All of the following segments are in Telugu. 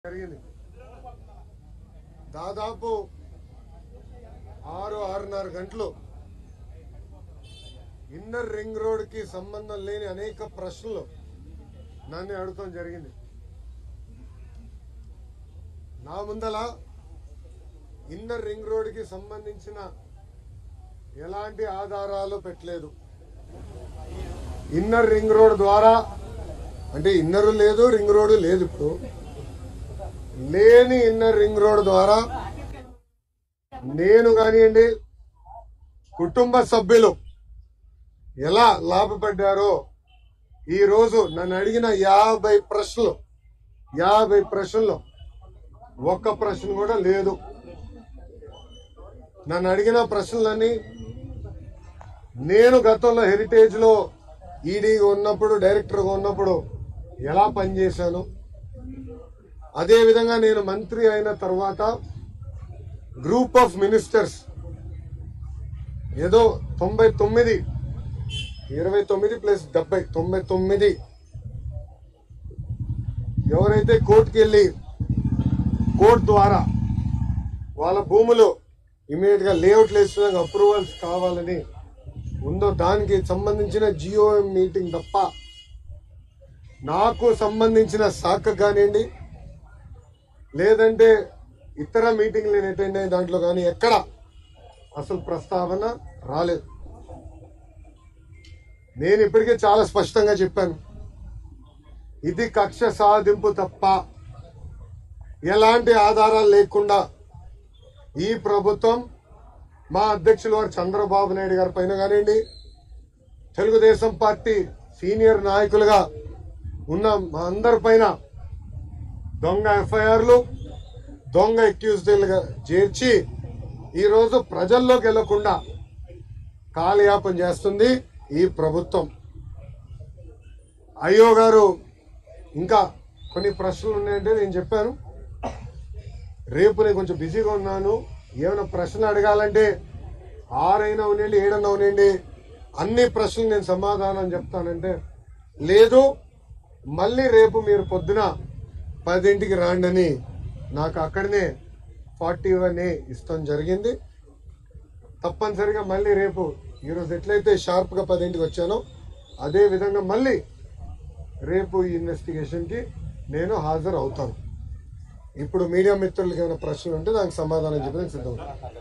జరిగింది దాదాపు ఆరు ఆరున్నర గంటలు ఇన్నర్ రింగ్ రోడ్ కి సంబంధం లేని అనేక ప్రశ్నలు నన్ను అడగటం జరిగింది నా ముందల ఇన్నర్ రింగ్ రోడ్ కి సంబంధించిన ఎలాంటి ఆధారాలు పెట్టలేదు ఇన్నర్ రింగ్ రోడ్ ద్వారా అంటే ఇన్నర్ లేదు రింగ్ రోడ్ లేదు ఇప్పుడు లేని ఇన్నర్ రింగ్ రోడ్ ద్వారా నేను కానివ్వండి కుటుంబ సభ్యులు ఎలా లాభపడ్డారో ఈ రోజు నన్ను అడిగిన యాభై ప్రశ్నలు యాభై ప్రశ్నలు ఒక్క ప్రశ్న కూడా లేదు నన్ను అడిగిన ప్రశ్నలన్నీ నేను గతంలో హెరిటేజ్ లో ఈడీగా ఉన్నప్పుడు డైరెక్టర్గా ఉన్నప్పుడు ఎలా పనిచేశాను అదే విధంగా నేను మంత్రి అయిన తర్వాత గ్రూప్ ఆఫ్ మినిస్టర్స్ ఏదో తొంభై తొమ్మిది ఇరవై తొమ్మిది ప్లస్ డెబ్బై తొంభై తొమ్మిది ఎవరైతే కోర్టుకి వెళ్ళి కోర్టు ద్వారా వాళ్ళ భూములు ఇమీడియట్ గా లేఅవుట్లు వేసిన అప్రూవల్స్ కావాలని ఉందో దానికి సంబంధించిన జియో మీటింగ్ తప్ప నాకు సంబంధించిన శాఖ కానివ్వండి లేదంటే ఇతర మీటింగ్లు నేను అటెండ్ అయిన దాంట్లో కానీ ఎక్కడ అసలు ప్రస్తావన రాలేదు నేను ఇప్పటికే చాలా స్పష్టంగా చెప్పాను ఇది కక్ష సాధింపు తప్ప ఎలాంటి ఆధారాలు లేకుండా ఈ ప్రభుత్వం మా అధ్యక్షులు వారు చంద్రబాబు నాయుడు గారి పైన కానివ్వండి తెలుగుదేశం పార్టీ సీనియర్ నాయకులుగా ఉన్న మా అందరి పైన దొంగ ఎఫ్ఐఆర్లు దొంగ అక్యూజ్డ్లుగా చేర్చి ఈరోజు ప్రజల్లోకి వెళ్లకుండా కాలయాపన చేస్తుంది ఈ ప్రభుత్వం అయ్యో గారు ఇంకా కొన్ని ప్రశ్నలు ఉన్నాయంటే నేను చెప్పాను రేపు నేను కొంచెం బిజీగా ఉన్నాను ఏమైనా ప్రశ్నలు అడగాలంటే ఆరైనా ఉనండి ఏడన్నా ఉనండి అన్ని ప్రశ్నలు నేను సమాధానం చెప్తానంటే లేదు మళ్ళీ రేపు మీరు పొద్దున పదింటికి రాండి అని నాకు అక్కడనే ఫార్టీ వన్ ఏ ఇస్తాం జరిగింది తప్పనిసరిగా మళ్ళీ రేపు ఈరోజు ఎట్లయితే షార్ప్గా పదింటికి వచ్చానో అదే విధంగా మళ్ళీ రేపు ఈ ఇన్వెస్టిగేషన్కి నేను హాజరు అవుతాను ఇప్పుడు మీడియా మిత్రులకి ఏమైనా ప్రశ్నలు ఉంటే దానికి సమాధానం చెప్పడానికి సిద్ధం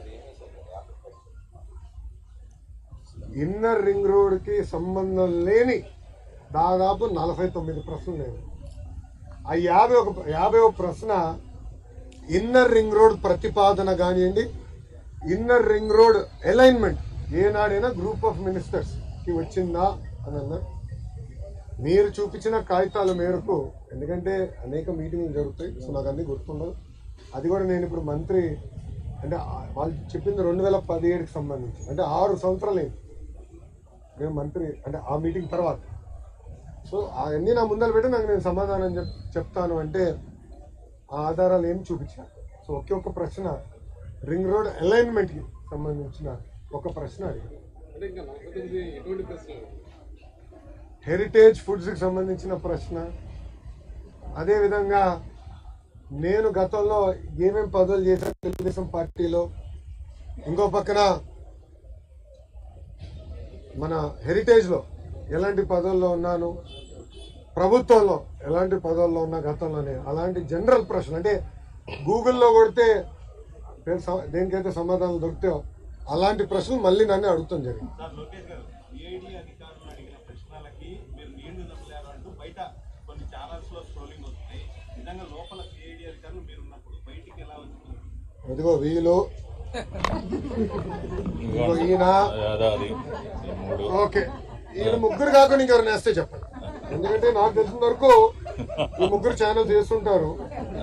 ఇన్నర్ రింగ్ రోడ్కి సంబంధం లేని దాదాపు నలభై తొమ్మిది ప్రశ్నలు లేవు ఆ యాభై ఒక యాభై ఒక ప్రశ్న ఇన్నర్ రింగ్ రోడ్ ప్రతిపాదన కానివ్వండి ఇన్నర్ రింగ్ రోడ్ అలైన్మెంట్ ఏనాడైనా గ్రూప్ ఆఫ్ మినిస్టర్స్ కి వచ్చిందా అని అన్నారు మీరు చూపించిన కాగితాల మేరకు ఎందుకంటే అనేక మీటింగ్లు జరుగుతాయి సో నాకు అన్ని గుర్తుండదు అది కూడా నేను ఇప్పుడు మంత్రి అంటే ఆ- వాళ్ళు చెప్పింది రెండు వేల పదిహేడుకి సంబంధించి అంటే ఆరు సంవత్సరాలు అయింది నేను మంత్రి అంటే ఆ మీటింగ్ తర్వాత సో అవన్నీ నా ముందర పెట్టి నాకు నేను సమాధానం చెప్ చెప్తాను అంటే ఆ ఆధారాలు ఏం చూపించాను సో ఒకే ఒక ప్రశ్న రింగ్ రోడ్ అలైన్మెంట్కి సంబంధించిన ఒక ప్రశ్న అడిగాను అంటే ఇంకా నలభై తొమ్మిది ఎటువంటి ప్రశ్నలు హెరిటేజ్ ఫుడ్స్కి సంబంధించిన ప్రశ్న అదేవిధంగా నేను గతంలో ఏమేం పదవులు చేశాను తెలుగుదేశం పార్టీలో ఇంకో పక్కన మన హెరిటేజ్లో ఎలాంటి పదవుల్లో ఉన్నాను ప్రభుత్వంలో ఎలాంటి పదవుల్లో ఉన్నా గతంలోనే అలాంటి జనరల్ ప్రశ్న అంటే గూగుల్లో కొడితే పేరు సమ- దేనికైతే సమాధానాలు దొరుకుతాయో అలాంటి ప్రశ్నలు మళ్ళీ నన్ను అడుగుతాం జరిగింది సార్ లోకేష్ గారు సిఐడి అధికారులు అడిగిన ప్రశ్నలకి మీరు నీళ్లు నమ్మలేరు అంటూ బయట కొన్ని ఛానల్స్ లో స్ట్రోలింగ్ వస్తున్నాయి నిజంగా లోపల సిఐడి అధికారులు మీరున్నప్పుడు బయటికి ఎలా వచ్చింది ఇదిగో వీలు ఇదిగో ఈయన యాదాది మూడు ఓకే ఈయన ముగ్గురు కాకుండా ఇంకెవరు నేస్తే చెప్పండి ఎందుకంటే నాకు తెలిసిన వరకు ఈ ముగ్గురు ఛానల్ చేస్తుంటారు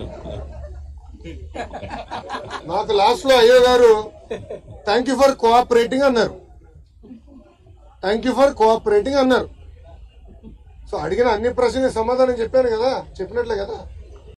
నాకు లాస్ట్ లో అయ్యో గారు థ్యాంక్ యూ ఫర్ కోఆపరేటింగ్ అన్నారు థ్యాంక్ యూ ఫర్ కోఆపరేటింగ్ అన్నారు సో అడిగిన అన్ని ప్రశ్నలకు సమాధానం చెప్పాను కదా చెప్పినట్లే కదా